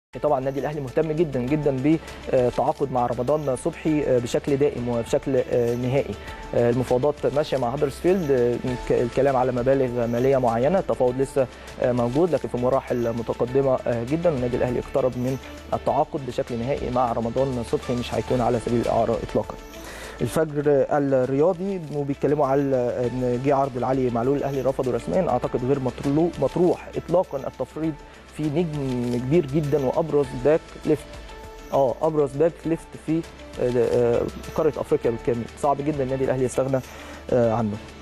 طبعا النادي الاهلي مهتم جدا جدا بالتعاقد مع رمضان صبحي بشكل دائم وبشكل نهائي المفاوضات ماشيه مع هدرسفيلد الكلام على مبالغ ماليه معينه التفاوض لسه موجود لكن في مراحل متقدمه جدا النادي الاهلي اقترب من التعاقد بشكل نهائي مع رمضان صبحي مش هيكون على سبيل الاعاره اطلاقا الفجر الرياضي وبيتكلموا على ان جه عرض العلي معلول الاهلي رفضه رسميا اعتقد غير مطروح اطلاقا التفريط في نجم كبير جدا وابرز باك ليفت اه ابرز باك ليفت في قاره افريقيا بالكامل صعب جدا النادي الاهلي يستغنى عنه